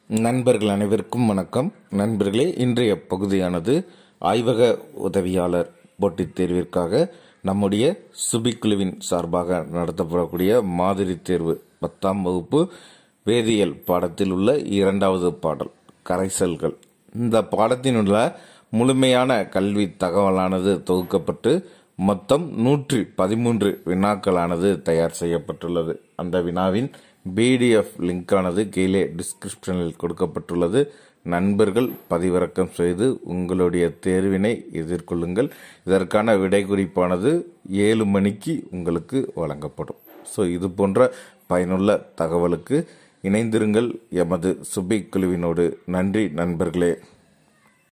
நண்பர்கள் அனைவருக்கும் வணக்கம் நண்பர்களே இன்றைய பகுதியானது ஆய்வக உதவியாளர் போட்டித் தேர்விற்காக நம்முடைய சுபிக்குழுவின் சார்பாக நடத்தப்படக்கூடிய மாதிரி தேர்வு பத்தாம் வகுப்பு வேதியியல் பாடத்தில் உள்ள இரண்டாவது பாடல் கரைசல்கள் இந்த பாடத்தினுள்ள முழுமையான கல்வி தகவலானது தொகுக்கப்பட்டு மொத்தம் நூற்றி பதிமூன்று வினாக்களானது தயார் செய்யப்பட்டுள்ளது அந்த வினாவின் பிடிஎஃப் லிங்கானது கீழே டிஸ்கிரிப்ஷனில் கொடுக்கப்பட்டுள்ளது நண்பர்கள் பதிவிறக்கம் செய்து உங்களுடைய தேர்வினை எதிர்கொள்ளுங்கள் இதற்கான விடை குறிப்பானது ஏழு மணிக்கு உங்களுக்கு வழங்கப்படும் ஸோ இது போன்ற பயனுள்ள தகவலுக்கு இணைந்திருங்கள் எமது சுபை குழுவினோடு நன்றி நண்பர்களே